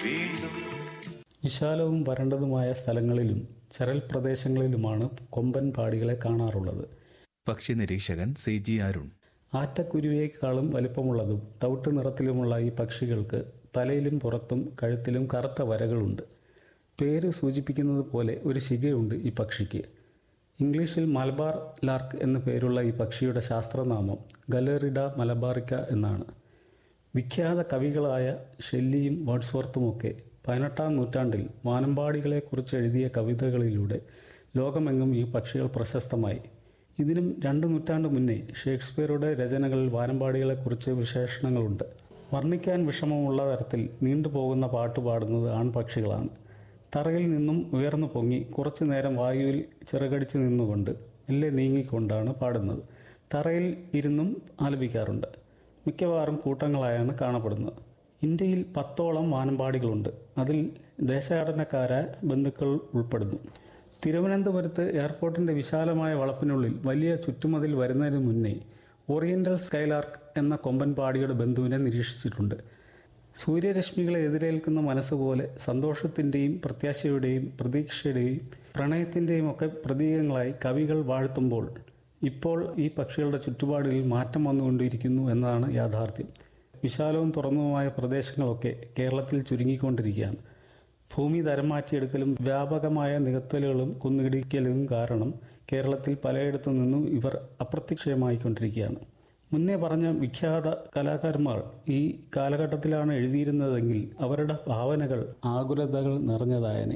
വീണ്ടും വിശാലവും വരണ്ടതുമായ സ്ഥലങ്ങളിലും ചരൽ പ്രദേശങ്ങളിലുമാണ് കൊമ്പൻ പാടികളെ കാണാറുള്ളത് പക്ഷി നിരീക്ഷകൻ സി ജി അരുൺ ആറ്റക്കുരുവിയേക്കാളും വലിപ്പമുള്ളതും തവിട്ട് നിറത്തിലുമുള്ള ഈ പക്ഷികൾക്ക് തലയിലും പുറത്തും കഴുത്തിലും കറുത്ത വരകളുണ്ട് പേര് സൂചിപ്പിക്കുന്നത് പോലെ ഒരു ശിഖയുണ്ട് ഈ പക്ഷിക്ക് ഇംഗ്ലീഷിൽ മലബാർ ലാർക്ക് എന്ന പേരുള്ള ഈ പക്ഷിയുടെ ശാസ്ത്രനാമം ഗലേറിഡ മലബാറിക്ക എന്നാണ് വിഖ്യാത കവികളായ ഷെല്ലിയും വേർഡ്സ്വർത്തുമൊക്കെ പതിനെട്ടാം നൂറ്റാണ്ടിൽ വാനമ്പാടികളെക്കുറിച്ച് എഴുതിയ കവിതകളിലൂടെ ലോകമെങ്ങും ഈ പക്ഷികൾ പ്രശസ്തമായി ഇതിനും രണ്ട് നൂറ്റാണ്ട് മുന്നേ ഷേക്സ്പിയറുടെ രചനകളിൽ വാനമ്പാടികളെക്കുറിച്ച് വിശേഷണങ്ങളുണ്ട് വർണ്ണിക്കാൻ വിഷമമുള്ള തരത്തിൽ നീണ്ടുപോകുന്ന പാട്ട് പാടുന്നത് ആൺപക്ഷികളാണ് തറയിൽ നിന്നും ഉയർന്നു പൊങ്ങി കുറച്ചു നേരം വായുവിൽ ചിറകടിച്ച് നിന്നുകൊണ്ട് മെല്ലെ നീങ്ങിക്കൊണ്ടാണ് പാടുന്നത് തറയിൽ ഇരുന്നും ആലപിക്കാറുണ്ട് മിക്കവാറും കൂട്ടങ്ങളായാണ് കാണപ്പെടുന്നത് ഇന്ത്യയിൽ പത്തോളം വാനമ്പാടികളുണ്ട് അതിൽ ദേശാടനക്കാരായ ബന്ധുക്കൾ ഉൾപ്പെടുന്നു തിരുവനന്തപുരത്ത് എയർപോർട്ടിൻ്റെ വിശാലമായ വളപ്പിനുള്ളിൽ വലിയ ചുറ്റുമതിൽ വരുന്നതിന് മുന്നേ ഓറിയൻ്റൽ സ്കൈലാർക്ക് എന്ന കൊമ്പൻ പാടിയുടെ ബന്ധുവിനെ നിരീക്ഷിച്ചിട്ടുണ്ട് സൂര്യരശ്മികളെ എതിരേൽക്കുന്ന മനസ്സുപോലെ സന്തോഷത്തിൻ്റെയും പ്രത്യാശയുടെയും പ്രതീക്ഷയുടെയും പ്രണയത്തിൻ്റെയും ഒക്കെ പ്രതീകങ്ങളായി കവികൾ വാഴ്ത്തുമ്പോൾ ഇപ്പോൾ ഈ പക്ഷികളുടെ ചുറ്റുപാടിൽ മാറ്റം വന്നുകൊണ്ടിരിക്കുന്നു എന്നതാണ് യാഥാർത്ഥ്യം വിശാലവും തുറന്നതുമായ പ്രദേശങ്ങളൊക്കെ കേരളത്തിൽ ചുരുങ്ങിക്കൊണ്ടിരിക്കുകയാണ് ഭൂമി തരം മാറ്റിയെടുക്കലും വ്യാപകമായ നികത്തലുകളും കുന്നിടിക്കലും കാരണം കേരളത്തിൽ പലയിടത്തു നിന്നും ഇവർ അപ്രത്യക്ഷമായിക്കൊണ്ടിരിക്കുകയാണ് മുന്നേ പറഞ്ഞ വിഖ്യാത കലാകാരന്മാർ ഈ കാലഘട്ടത്തിലാണ് എഴുതിയിരുന്നതെങ്കിൽ അവരുടെ ഭാവനകൾ ആകുലതകൾ നിറഞ്ഞതായനെ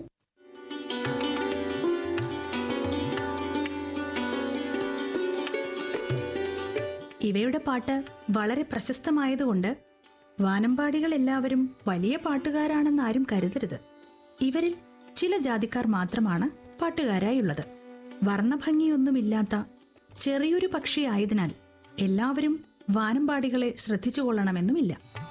ഇവയുടെ പാട്ട് വളരെ പ്രശസ്തമായതുകൊണ്ട് വാനമ്പാടികൾ എല്ലാവരും വലിയ പാട്ടുകാരാണെന്ന് ആരും കരുതരുത് ഇവരിൽ ചില ജാതിക്കാർ മാത്രമാണ് പാട്ടുകാരായുള്ളത് വർണ്ണഭംഗിയൊന്നുമില്ലാത്ത ചെറിയൊരു പക്ഷിയായതിനാൽ എല്ലാവരും വാനമ്പാടികളെ ശ്രദ്ധിച്ചുകൊള്ളണമെന്നുമില്ല